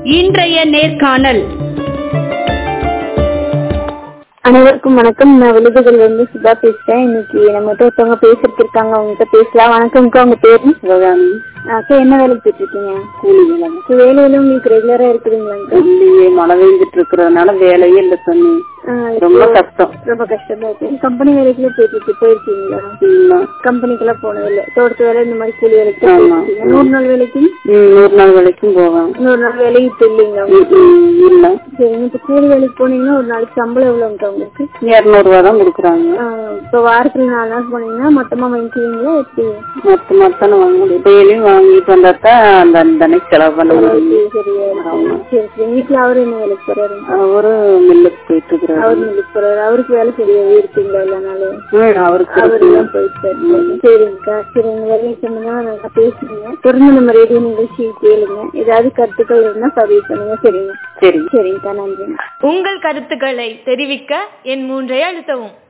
இன்றைய நேர்காணல் அனைவருக்கும் வணக்கம் நான் விழுதுகள் வந்து சுதா பேசுறேன் இன்னைக்கு நம்ம ஒருத்தவங்க பேசிட்டு இருக்காங்க அவங்ககிட்ட பேசலாம் வணக்கம்க்கா உங்க பேரு சிவகாமி அக்கா என்ன வேலைக்கு போயிட்டு இருக்கீங்க கூலி வேலை இந்த வேலையில உங்களுக்கு ரெகுலரா இருக்குதுங்களாங்க இல்லையே மழை பெஞ்சிட்டு இருக்கிறதுனால வேலையே இல்ல சொன்னி ரொம்ப கஷ்டம் ரொம்ப கஷ்டமா இருக்கு கம்பெனி வேலைக்குள்ள போயிட்டு இருக்கு போயிருக்கீங்களா ம், கம்பெனிக்கெல்லாம் போனதில்லை தோட்டத்து வேலை இந்த மாதிரி கூலி வேலைக்கு தான் ஆமா. போயிருக்கீங்க. நூறு நாள் வேலைக்கு ம், நூறு நாள் வேலைக்கும் போவேன் நூறு நாள் வேலைக்கு இப்போ இல்லைங்க ம், ம், இல்ல சரிங்க இப்போ கூலி வேலைக்கு போனீங்கன்னா ஒரு நாளைக்கு சம்பளம் எவ்வளோங்க உங்களுக்கு இருநூறு ரூபா தான் கொடுக்குறாங்க ஆஹ் இப்போ வாரத்துல நாலு நாள் போனீங்கன்னா மொத்தமா வாங்கிக்குவீங்களா எப்படி மொத்த மொத்தம் வாங்க முடியும் டெய்லியும் வாங்கிட்டு வந்தா தான் அந்த அந்த அன்னைக்கு செலவு பண்ண முடியும் சரியா சரி சரி வீட்டுல அவரு என்ன வேலைக்கு போறாரு அவரு மில்லுக்கு போயிட்டு இருக்கிறாரு அவர் வேலைக்கு போறாரு அவருக்கு வேலை சரியாவே இருப்பீங்களா இல்லைனாலும் ம், அவருக்கு அவரு தான் போயிட்டு சரிங்கக்கா சரி உங்க வேலையை சொன்னா நல்லா பேசுறீங்க தொடர்ந்து நம்ம ரேடியோ நிகழ்ச்சி கேளுங்க ஏதாவது கருத்துக்கள் இருந்தா பதிவு பண்ணுங்க சரிங்க சரி சரிங்கக்கா நன்றி உங்கள் கருத்துக்களை தெரிவிக்க என் மூன்றை அழுத்தவும்